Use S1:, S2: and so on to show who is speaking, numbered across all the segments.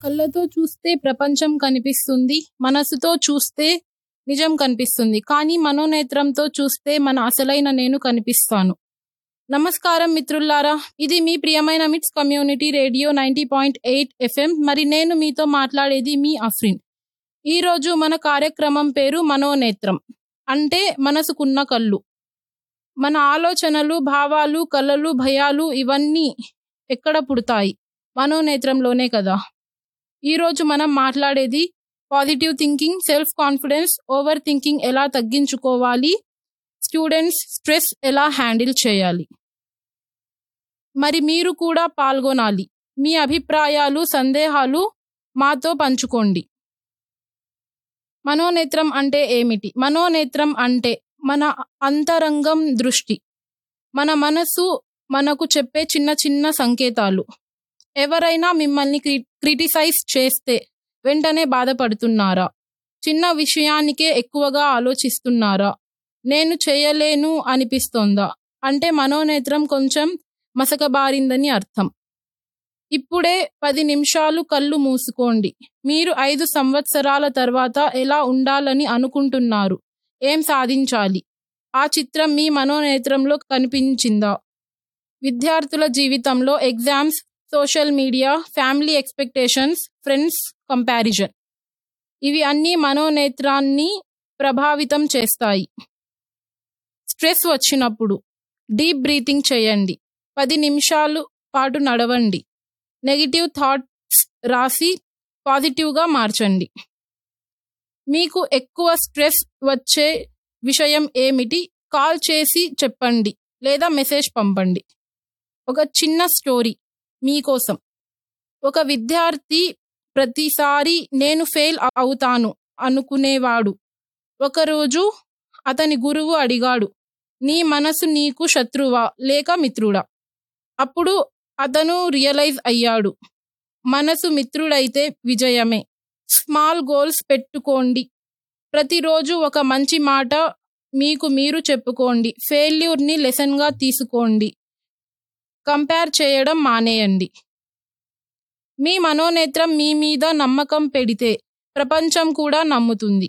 S1: కళ్ళతో చూస్తే ప్రపంచం కనిపిస్తుంది మనసుతో చూస్తే నిజం కనిపిస్తుంది కానీ మనోనేత్రంతో చూస్తే మన అసలైన నేను కనిపిస్తాను నమస్కారం మిత్రుల్లారా ఇది మీ ప్రియమైన MITS community radio ninety point eight FM మరి నేను మీతో మాట్లాడేది మీ అఫ్రిన్ ఈరోజు మన కార్యక్రమం పేరు మనోనేత్రం అంటే మనసుకున్న కళ్ళు మన ఆలోచనలు భావాలు కలలు భయాలు ఇవన్నీ ఎక్కడ పుడతాయి మనోనేత్రంలోనే కదా ఈరోజు మనం మాట్లాడేది positive thinking self confidence over thinking ఎలా తగ్గించుకోవాలి స్టూడెంట్స్ స్ట్రెస్ ఎలా హ్యాండిల్ చేయాలి మరి మీరు కూడా పాల్గొనాలి మీ అభిప్రాయాలు సందేహాలు మాతో పంచుకోండి మనోనేత్రం అంటే ఏమిటి మనోనేత్రం అంటే మన అంతరంగం దృష్టి మన మనసు మనకు చెప్పే చిన్న చిన్న సంకేతాలు ఎవరైనా మిమ్మల్ని క్రి క్రిటిసైజ్ చేస్తే వెంటనే బాధపడుతున్నారా చిన్న విషయానికే ఎక్కువగా ఆలోచిస్తున్నారా నేను చేయలేను అనిపిస్తోందా అంటే మనోనేత్రం కొంచెం మసకబారిందని అర్థం ఇప్పుడే పది నిమిషాలు కళ్ళు మూసుకోండి మీరు ఐదు సంవత్సరాల తర్వాత ఎలా ఉండాలని అనుకుంటున్నారు ఏం సాధించాలి ఆ చిత్రం మీ మనోనేత్రంలో కనిపించిందా విద్యార్థుల జీవితంలో exams social media family expectations friends comparison ఇవి అన్నీ మనోనేత్రాన్ని ప్రభావితం చేస్తాయి స్ట్రెస్ వచ్చినప్పుడు డీప్ బ్రీతింగ్ చేయండి పది నిమిషాలు పాటు నడవండి నెగిటివ్ థాట్స్ రాసి పాజిటివ్గా మార్చండి మీకు ఎక్కువ స్ట్రెస్ వచ్చే విషయం ఏమిటి కాల్ చేసి చెప్పండి లేదా మెసేజ్ పంపండి ఒక చిన్న స్టోరీ మీకోసం ఒక విద్యార్థి ప్రతిసారి నేను ఫెయిల్ అవుతాను అనుకునేవాడు ఒకరోజు అతని గురువు అడిగాడు నీ మనసు నీకు శత్రువా లేక మిత్రుడా అప్పుడు అతను రియలైజ్ అయ్యాడు మనసు మిత్రుడైతే విజయమే స్మాల్ గోల్స్ పెట్టుకోండి ప్రతిరోజు ఒక మంచి మాట మీకు మీరు చెప్పుకోండి ఫెయిల్యూర్ని లెసన్గా తీసుకోండి కంపేర్ చేయడం మానేయండి మీ మనోనేత్రం మీ మీద నమ్మకం పెడితే ప్రపంచం కూడా నమ్ముతుంది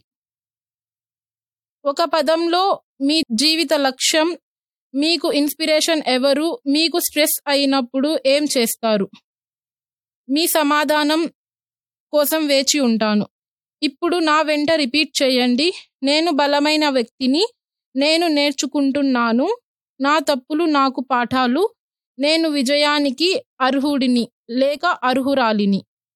S1: ఒక పదంలో మీ జీవిత లక్ష్యం మీకు ఇన్స్పిరేషన్ ఎవరు మీకు స్ట్రెస్ అయినప్పుడు ఏం చేస్తారు మీ సమాధానం కోసం వేచి ఉంటాను ఇప్పుడు నా వెంట రిపీట్ చేయండి నేను బలమైన వ్యక్తిని నేను నేర్చుకుంటున్నాను నా తప్పులు నాకు పాఠాలు నేను విజయానికి అర్హుడిని లేక అర్హురాలిని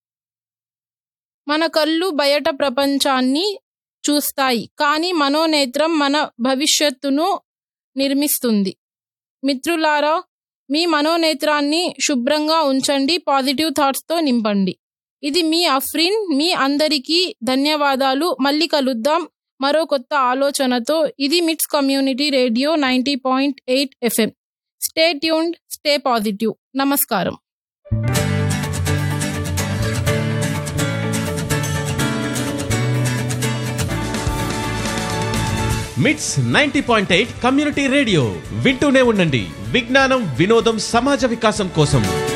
S1: మన కళ్ళు బయట ప్రపంచాన్ని చూస్తాయి కానీ మనోనేత్రం మన భవిష్యత్తును నిర్మిస్తుంది మిత్రులారా మీ మనోనేత్రాన్ని శుభ్రంగా ఉంచండి పాజిటివ్ థాట్స్తో నింపండి ఇది మీ అఫ్రిన్ మీ అందరికీ ధన్యవాదాలు మళ్ళీ కలుద్దాం మరో కొత్త ఆలోచనతో ఇది MITS community radio ninety point eight FM stay tuned stay positive నమస్కారం
S2: MITS ninety point eight community radio వింటూనే ఉండండి విజ్ఞానం వినోదం సమాజ వికాసం కోసం